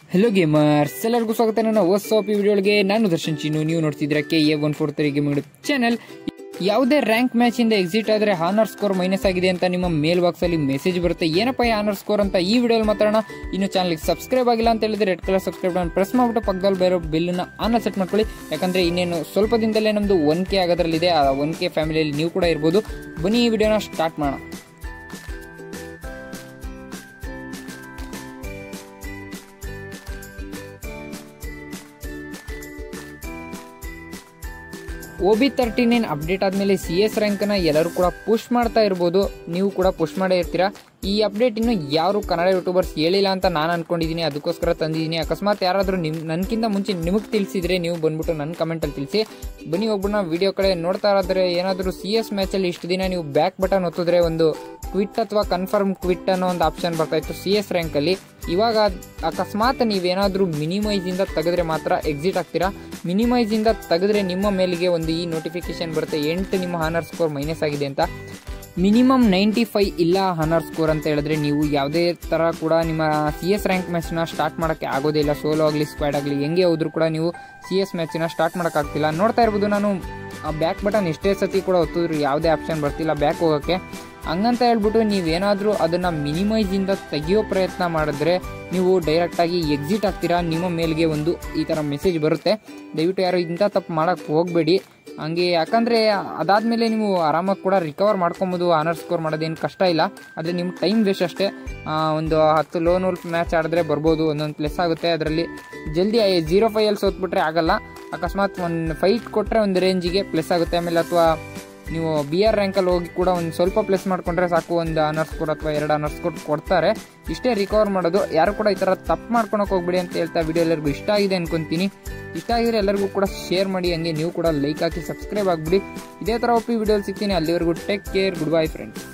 hello gamers ಎಲ್ಲರಿಗೂ ಸ್ವಾಗತ ನನ್ನ ಹೊಸ ಪಿ ವಿಡಿಯೋಗೆ ನಾನು ದರ್ಶನ್ ಚಿನ್ನು ನೀವು ನೋಡ್ತಿದ್ರೆ K A one four three game channel ಯಾವುದೇ ರ್ಯಾಂಕ್ ಮ್ಯಾಚ್ ಇಂದ ಎಕ್ಸಿಟ್ ಆದ್ರೆ ಹಾನರ್ ಸ್ಕೋರ್ ಮೈನಸ್ ಆಗಿದೆ ಅಂತ ನಿಮ್ಮ ಮೇಲ್ ಬಾಕ್ಸ್ ಅಲ್ಲಿ ಮೆಸೇಜ್ ಬರುತ್ತೆ ಏನಪ್ಪ ಈ ಹಾನರ್ ಸ್ಕೋರ್ ಅಂತ ಈ ವಿಡಿಯೋಲಿ ಮಾತಾಡೋಣ ಇನ್ನು ಚಾನಲ್ಗೆ ಸಬ್ಸ್ಕ್ರೈಬ್ ಆಗಿಲ್ಲ ಅಂತ ಹೇಳಿದ್ರೆ red colour subscribe button press ಮಾಡ್ಬಿಟ್ಟು ಪಕ್ಕದಲ್ಲಿ ಬೇರೆ ಬಿಲ್ನ ಆನ್ ಸೆಟ್ ಮಾಡ್ಕೊಳ್ಳಿ ಯಾಕಂದ್ರೆ ಇನ್ನೇನು ಸ್ವಲ್ಪ ದಿನದಲ್ಲೇ ನಮ್ದು ಒನ್ ಕೆ ಆಗೋದ್ರಲ್ಲಿದೆ ಆ ಒನ್ ಕೆ ಫ್ಯಾಮಿಲಿಯಲ್ಲಿ ನೀವು ಕೂಡ ಇರ್ಬೋದು ಬನ್ನಿ ಈ ವಿಡಿಯೋನ ಸ್ಟಾರ್ಟ್ ಮಾಡೋಣ O B thirty nine update ಆದಮೇಲೆ ಸಿ ಎಸ್ ರ್ಯಾಂಕ್ನ ಎಲ್ಲರೂ ಕೂಡ ಪುಷ್ ಮಾಡ್ತಾ ಇರ್ಬೋದು ನೀವು ಕೂಡ ಪುಷ್ ಮಾಡೇ ಇರ್ತೀರಾ ಈ ಅಪ್ಡೇಟ್ ಇನ್ನು ಯಾರು ಕನ್ನಡ ಯೂಟ್ಯೂಬರ್ಸ್ ಹೇಳಿಲ್ಲ ಅಂತ ನಾನು ಅನ್ಕೊಂಡಿದ್ದೀನಿ ಅದಕ್ಕೋಸ್ಕರ ತಂದಿದ್ದೀನಿ ಅಕಸ್ಮಾತ್ ಯಾರಾದರೂ ನಿಮ್ ನನಗಿಂತ ಮುಂಚೆ ನಿಮಗೆ ತಿಳಿಸಿದ್ರೆ ನೀವು ಬಂದ್ಬಿಟ್ಟು ನನ್ನ ಕಮೆಂಟಲ್ಲಿ ತಿಳಿಸಿ ಬನ್ನಿ ಒಬ್ಬನ ವಿಡಿಯೋ ಕಡೆ ನೋಡ್ತಾ ಇರೋದ್ರೆ ಏನಾದರೂ ಸಿ ಎಸ್ ಮ್ಯಾಚಲ್ಲಿ ಇಷ್ಟು ದಿನ ನೀವು ಬ್ಯಾಕ್ ಬಟನ್ ಒತ್ತಿದ್ರೆ ಒಂದು ಕ್ವಿಟ್ ಅಥವಾ ಕನ್ಫರ್ಮ್ ಕ್ವಿಟ್ ಅನ್ನೋ ಒಂದು ಆಪ್ಷನ್ ಬರ್ತಾ ಇತ್ತು ಸಿ ಎಸ್ ರ್ಯಾಂಕಲ್ಲಿ ಇವಾಗ ಅಕಸ್ಮಾತ್ ನೀವೇನಾದರೂ ಮಿನಿಮೈಸಿಂದ ತೆಗೆದ್ರೆ ಮಾತ್ರ ಎಕ್ಸಿಟ್ ಆಗ್ತೀರಾ ಮಿನಿಮೈಸಿಂದ ತೆಗೆದ್ರೆ ನಿಮ್ಮ ಮೇಲಿಗೆ ಒಂದು ಈ ನೋಟಿಫಿಕೇಶನ್ ಬರುತ್ತೆ ಎಂಟು ನಿಮ್ಮ ಹಾನರ್ ಸ್ಕೋರ್ ಮೈನಸ್ ಆಗಿದೆ ಅಂತ ಮಿನಿಮಮ್ ನೈಂಟಿ ಫೈ ಇಲ್ಲ ಹಾನರ್ ಸ್ಕೋರ್ ಅಂತ ಹೇಳಿದ್ರೆ ನೀವು ಯಾವುದೇ ಥರ ಕೂಡ ನಿಮ್ಮ ಸಿ ಎಸ್ ರ್ಯಾಂಕ್ ಮ್ಯಾಚ್ನ ಸ್ಟಾರ್ಟ್ ಮಾಡೋಕ್ಕೆ ಆಗೋದೇ ಇಲ್ಲ ಸೋಲೋ ಆಗಲಿ ಸ್ಕ್ವಾಡ್ ಆಗಲಿ ಹೆಂಗೆ ಹೋದ್ರೂ ಕೂಡ ನೀವು ಸಿ ಎಸ್ ಮ್ಯಾಚ್ನ ಸ್ಟಾರ್ಟ್ ಮಾಡೋಕ್ಕಾಗ್ತಿಲ್ಲ ನೋಡ್ತಾ ಇರ್ಬೋದು ನಾನು ಆ ಬ್ಯಾಕ್ ಬಟನ್ ಎಷ್ಟೇ ಸತಿ ಕೂಡ ಒತ್ತಿದ್ರು ಯಾವುದೇ ಆಪ್ಷನ್ ಬರ್ತಿಲ್ಲ ಬ್ಯಾಕ್ ಹೋಗೋಕ್ಕೆ ಹಂಗಂತ ಹೇಳ್ಬಿಟ್ಟು ನೀವೇನಾದರೂ ಅದನ್ನು ಮಿನಿಮೈಸಿಂದ ತೆಗಿಯೋ ಪ್ರಯತ್ನ ಮಾಡಿದ್ರೆ ನೀವು ಡೈರೆಕ್ಟಾಗಿ ಎಕ್ಸಿಟ್ ಆಗ್ತೀರಾ ನಿಮ್ಮ ಮೇಲ್ಗೆ ಒಂದು ಈ ಥರ ಮೆಸೇಜ್ ಬರುತ್ತೆ ದಯವಿಟ್ಟು ಯಾರು ಇಂಥ ತಪ್ಪು ಮಾಡೋಕ್ಕೆ ಹೋಗಬೇಡಿ ಹಂಗೆ ಯಾಕಂದರೆ ಅದಾದಮೇಲೆ ನೀವು ಆರಾಮಾಗಿ ಕೂಡ ರಿಕವರ್ ಮಾಡ್ಕೊಬೋದು ಆನರ್ ಸ್ಕೋರ್ ಮಾಡೋದೇನು ಕಷ್ಟ ಇಲ್ಲ ಆದರೆ ನಿಮ್ಮ ಟೈಮ್ ವೇಸ್ಟ್ ಅಷ್ಟೇ ಆ, ಒಂದು ಹತ್ತು ಲೋನ್ ಉಲ್ಫ್ ಮ್ಯಾಚ್ ಆಡಿದ್ರೆ ಬರ್ಬೋದು ಒಂದೊಂದು ಪ್ಲಸ್ ಆಗುತ್ತೆ ಅದರಲ್ಲಿ ಜಲ್ದಿ ಜೀರೋ ಫೈಯಲ್ಲಿ ಸೋತ್ಬಿಟ್ರೆ ಆಗಲ್ಲ ಅಕಸ್ಮಾತ್ ಒಂದು ಫೈಟ್ ಕೊಟ್ಟರೆ ಒಂದು ರೇಂಜಿಗೆ ಪ್ಲಸ್ ಆಗುತ್ತೆ ಆಮೇಲೆ ಅಥವಾ ನೀವು ಬಿ ಆರ್ ರ್ಯಾಂಕಲ್ಲಿ ಹೋಗಿ ಕೂಡ ಒಂದು ಸ್ವಲ್ಪ ಪ್ಲಸ್ ಮಾಡ್ಕೊಂಡ್ರೆ ಸಾಕು ಒಂದು ಅನರ್ಸ್ ಸ್ಕೋರ್ ಅಥವಾ ಎರಡು ಅನರ್ಸ್ ಸ್ಕೋರ್ ಕೊಡ್ತಾರೆ ಇಷ್ಟೇ ರಿಕವರ್ ಮಾಡೋದು ಯಾರು ಕೂಡ ಈ ಥರ ತಪ್ಪು ಮಾಡ್ಕೊಳಕ್ಕೆ ಹೋಗ್ಬೇಡಿ ಅಂತ ಹೇಳ್ತಾ ವಿಡಿಯೋ ಎಲ್ಲರಿಗೂ ಇಷ್ಟ ಆಗಿದೆ ಅನ್ಕೊಂತೀನಿ ಇಷ್ಟ ಆಗಿದ್ರೆ ಎಲ್ಲರಿಗೂ ಕೂಡ ಶೇರ್ ಮಾಡಿ ಹಂಗೆ ನೀವು ಕೂಡ ಲೈಕ್ ಹಾಕಿ ಸಬ್ಸ್ಕ್ರೈಬ್ ಆಗಿಬಿಡಿ ಇದೇ ಥರ ಒಪ್ಪಿ ವಿಡಿಯೋ ಸಿಗ್ತೀನಿ ಅಲ್ಲಿವರೆಗೂ take care goodbye friends